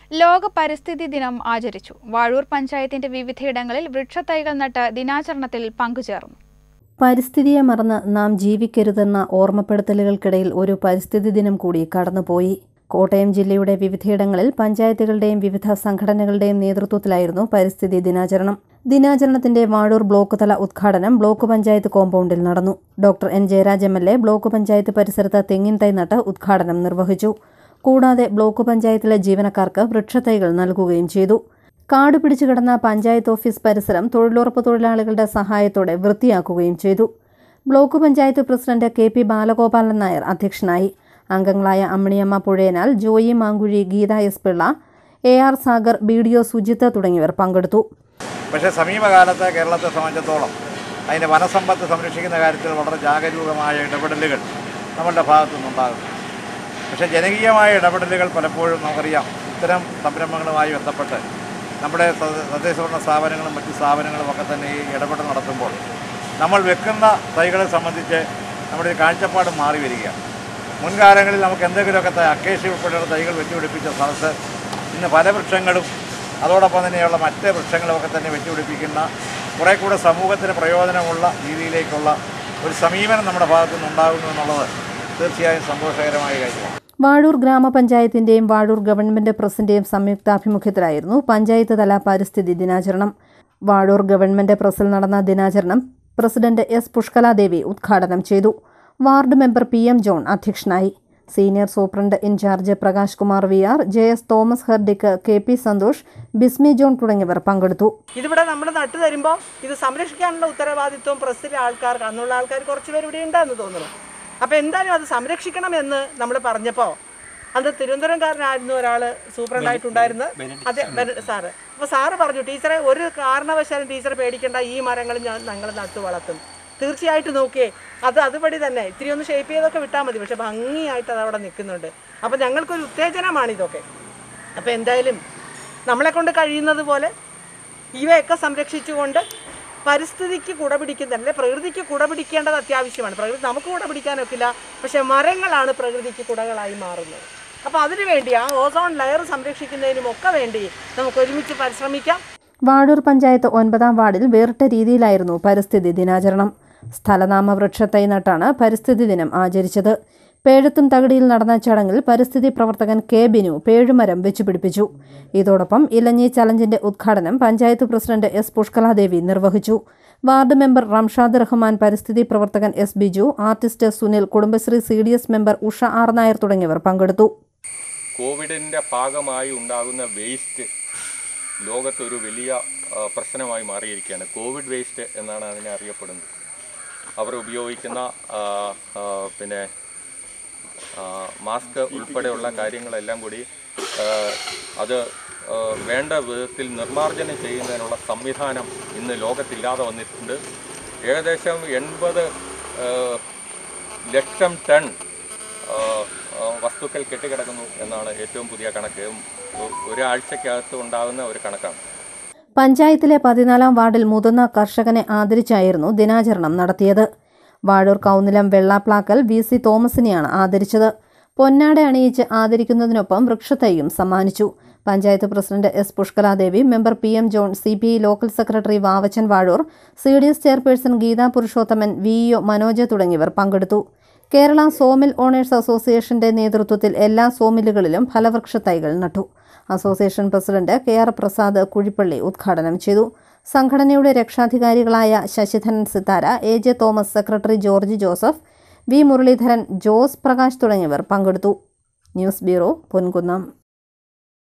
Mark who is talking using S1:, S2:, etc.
S1: ലോക പരിസ്ഥിതി ദിനം ആചരിച്ചു വാഴൂർ പഞ്ചായത്തിന്റെ വിവിധയിടങ്ങളിൽ വൃക്ഷത്തൈകൾ നട്ട് ദിനാചരണത്തിൽ പങ്കുചേർന്നു
S2: പരിസ്ഥിതിയെ മറന്ന് നാം ജീവിക്കരുതെന്ന ഓർമ്മപ്പെടുത്തലുകൾക്കിടയിൽ ഒരു പരിസ്ഥിതി ദിനം കൂടി കടന്നുപോയി കോട്ടയം ജില്ലയുടെ വിവിധയിടങ്ങളിൽ പഞ്ചായത്തുകളുടെയും വിവിധ സംഘടനകളുടെയും നേതൃത്വത്തിലായിരുന്നു പരിസ്ഥിതി ദിനാചരണം ദിനാചരണത്തിന്റെ വാഴൂർ ബ്ലോക്ക് തല ഉദ്ഘാടനം ബ്ലോക്ക് പഞ്ചായത്ത് കോമ്പൗണ്ടിൽ നടന്നു doctor N Jayaraj M L A block panchayat പരിസരത്ത് തെങ്ങിൻ തൈ നട്ട് ഉദ്ഘാടനം നിർവഹിച്ചു കൂടാതെ ബ്ലോക്ക് പഞ്ചായത്തിലെ ജീവനക്കാർക്ക് വൃക്ഷത്തൈകൾ നൽകുകയും ചെയ്തു കാട് പിടിച്ചു കിടന്ന പഞ്ചായത്ത് ഓഫീസ് പരിസരം തൊഴിലുറപ്പ് തൊഴിലാളികളുടെ സഹായത്തോടെ വൃത്തിയാക്കുകയും ചെയ്തു block panchayat president K P Balagopalan Nair അധ്യക്ഷനായി അംഗങ്ങളായ Amminiyamma Puzhayanal Joy Mankuzhi Geetha S Pillai A R Sagar B D O Sujith തുടങ്ങിയവർ പങ്കെടുത്തു
S3: പക്ഷേ സമീപകാലത്ത് കേരളത്തെ സംബന്ധിച്ചിടത്തോളം അതിൻ്റെ വനസമ്പത്ത് സംരക്ഷിക്കുന്ന കാര്യത്തിൽ വളരെ ജാഗരൂകമായ ഇടപെടലുകൾ നമ്മളുടെ ഭാഗത്തു നിന്നുണ്ടാകുന്നു പക്ഷേ ജനകീയമായ ഇടപെടലുകൾ പലപ്പോഴും നമുക്കറിയാം ഇത്തരം സംരംഭങ്ങളുമായി ബന്ധപ്പെട്ട് നമ്മുടെ തദ്ദ- തദ്ദേശഭരണ സ്ഥാപനങ്ങളും മറ്റ് സ്ഥാപനങ്ങളും ഒക്കെ തന്നെ ഈ ഇടപെടൽ നടത്തുമ്പോൾ നമ്മൾ വെക്കുന്ന തൈകളെ സംബന്ധിച്ച് നമ്മുടെ ഒരു കാഴ്ചപ്പാട് മാറി വരികയാണ് മുൻകാലങ്ങളിൽ നമുക്ക് എന്തെങ്കിലുമൊക്കെ തൈ അക്കേഷ്യ ഉൾപ്പെടെയുള്ള തൈകൾ വെച്ചുപിടിപ്പിച്ച സ്ഥലത്ത് ഇന്ന് പല വൃക്ഷങ്ങളും അതോടൊപ്പം തന്നെയുള്ള മറ്റ് വൃക്ഷങ്ങളുമൊക്കെ തന്നെ വെച്ചുപിടിപ്പിക്കുന്ന കുറേ കൂടെ സമൂഹത്തിന് പ്രയോജനമുള്ള രീതിയിലേക്കുള്ള ഒരു സമീപനം നമ്മുടെ ഭാഗത്തു നിന്നുണ്ടാകുന്നു എന്നുള്ളത് തീർച്ചയായും സന്തോഷകരമായ കാര്യമാണ്
S2: വാഴൂർ ഗ്രാമപഞ്ചായത്തിന്റെയും വാഴൂർ ഗവൺമെന്റ് പ്രസിന്റെയും സംയുക്താഭിമുഖ്യത്തിലായിരുന്നു പഞ്ചായത്ത് തല പരിസ്ഥിതി ദിനാചരണം വാഴൂർ ഗവൺമെന്റ് പ്രസിൽ നടന്ന ദിനാചരണം പ്രസിഡന്റ് എസ് പുഷ്കലാദേവി ഉദ്ഘാടനം ചെയ്തു ward member P M John അധ്യക്ഷനായി senior superintendent in charge Prakash Kumar V R J S Thomas Hardik K P Santhosh Bismi John തുടങ്ങിയവർ പങ്കെടുത്തു
S4: ഇതിവിടെ നമ്മൾ നട്ടു തരുമ്പോൾ ഇത് സംരക്ഷിക്കാനുള്ള ഉത്തരവാദിത്വം പ്രസ്സിലെ ആൾക്കാർക്ക് അന്നുള്ള ആൾക്കാർ കുറച്ച് പേര് ഇവിടെ ഉണ്ടെന്ന് തോന്നുന്നു അപ്പോൾ എന്തായാലും അത് സംരക്ഷിക്കണമെന്ന് നമ്മൾ പറഞ്ഞപ്പോൾ അത് തിരുവനന്തപുരംകാരനായിരുന്നു ഒരാൾ സൂപ്രണ്ടായിട്ടുണ്ടായിരുന്നത് അതെ ബെന- സാറ് അപ്പോൾ സാറ് പറഞ്ഞു ടീച്ചറെ ഒരു കാരണവശാലും ടീച്ചർ പേടിക്കേണ്ട ഈ മരങ്ങൾ ഞാൻ ഞങ്ങൾ നട്ടു വളർത്തും തീർച്ചയായിട്ടും നോക്കിയേ അത് അതുപടി തന്നെ ഇത്തിരി ഒന്ന് ഷേപ്പ് ചെയ്തൊക്കെ വിട്ടാൽ മതി പക്ഷെ ഭംഗിയായിട്ട് അത് അവിടെ നിൽക്കുന്നുണ്ട് അപ്പോൾ ഞങ്ങൾക്കൊരു ഉത്തേജനമാണ് ഇതൊക്കെ അപ്പോൾ എന്തായാലും നമ്മളെ കൊണ്ട് കഴിയുന്നത് പോലെ ഇവയൊക്കെ സംരക്ഷിച്ചുകൊണ്ട് പരിസ്ഥിതിക്ക് കുട പിടിക്കുന്ന അല്ലെ പ്രകൃതിക്ക് കുട പിടിക്കേണ്ടത് അത്യാവശ്യമാണ് പ്രകൃതി നമുക്ക് കുട പിടിക്കാനൊക്കില്ല പക്ഷെ മരങ്ങളാണ് പ്രകൃതിക്ക് കുടകളായി മാറുന്നത് അപ്പോൾ അതിനു വേണ്ടി ആ ഓസോൺ ലെയർ സംരക്ഷിക്കുന്നതിനും ഒക്കെ വേണ്ടി നമുക്ക് ഒരുമിച്ച് പരിശ്രമിക്കാം
S2: വാഴൂർ പഞ്ചായത്ത് ഒൻപതാം വാർഡിൽ വേറിട്ട രീതിയിലായിരുന്നു പരിസ്ഥിതി ദിനാചരണം സ്ഥലനാമ വൃക്ഷത്തൈ നട്ടാണ് പരിസ്ഥിതി ദിനം ആചരിച്ചത് പേഴത്തും തകടിയിൽ നടന്ന ചടങ്ങിൽ പരിസ്ഥിതി പ്രവർത്തകൻ കെ ബിനു പേഴുമരം വെച്ചുപിടിപ്പിച്ചു ഇതോടൊപ്പം ഇലഞ്ഞി ചലഞ്ചിന്റെ ഉദ്ഘാടനം പഞ്ചായത്ത് പ്രസിഡന്റ് എസ് പുഷ്കലാദേവി നിർവഹിച്ചു വാർഡ് മെമ്പർ റംഷാദ് റഹ്മാൻ പരിസ്ഥിതി പ്രവർത്തകൻ S Biju artist Sunil Kudumbashree C D S member Usha R Nair തുടങ്ങിയവർ പങ്കെടുത്തു
S5: കോവിഡിൻ്റെ ഭാഗമായി ഉണ്ടാകുന്ന വേസ്റ്റ് ലോകത്തൊരു വലിയ ആ, പ്രശ്നമായി മാറിയിരിക്കുകയാണ് കോവിഡ് വേസ്റ്റ് എന്നാണ് അതിനെ അറിയപ്പെടുന്നത് അവർ ഉപയോഗിക്കുന്ന ആ, ആ, പിന്നെ ആ, മാസ്ക് ഉൾപ്പെടെയുള്ള കാര്യങ്ങളെല്ലാം കൂടി ആ, അത് ആ, വേണ്ട വിധത്തിൽ നിർമ്മാർജ്ജനം ചെയ്യുന്നതിനുള്ള സംവിധാനം ഇന്ന് ലോകത്തില്ലാതെ വന്നിട്ടുണ്ട് ഏകദേശം എൺപത് ലക്ഷം ടൺ ആ, ആ, വസ്തുക്കൾ കെട്ടിക്കിടക്കുന്നു എന്നാണ് ഏറ്റവും പുതിയ കണക്ക് ഒ- ഒരാഴ്ചക്കകത്ത് ഉണ്ടാകുന്ന ഒരു കണക്കാണ്
S2: പഞ്ചായത്തിലെ പതിനാലാം വാർഡിൽ മുതിർന്ന കർഷകനെ ആദരിച്ചായിരുന്നു ദിനാചരണം നടത്തിയത് വാഴൂർ കൗന്നിലം വെള്ളാപ്ലാക്കൽ വി സി തോമസിനെയാണ് ആദരിച്ചത് പൊന്നാട അണിയിച്ച് ആദരിക്കുന്നതിനൊപ്പം വൃക്ഷത്തൈയും സമ്മാനിച്ചു panchayat president S Pushkaladevi member P M John C P I local secretary Vavachan Vazhoor C D S chairperson Geetha Purushothaman V E O Manoj തുടങ്ങിയവർ പങ്കെടുത്തു കേരള സോമിൽ ഓണേഴ്സ് അസോസിയേഷന്റെ നേതൃത്വത്തിൽ എല്ലാ സോമിലുകളിലും ഫലവൃക്ഷ തൈകൾ നട്ടു association president K R Prasad Kuzhippally ഉദ്ഘാടനം ചെയ്തു സംഘടനയുടെ രക്ഷാധികാരികളായ Sasidharan Sithara A J Thomas secretary George Joseph V Muraleedharan Jose Prakash തുടങ്ങിയവർ പങ്കെടുത്തു ന്യൂസ് ബ്യൂറോ പൊൻകുന്നം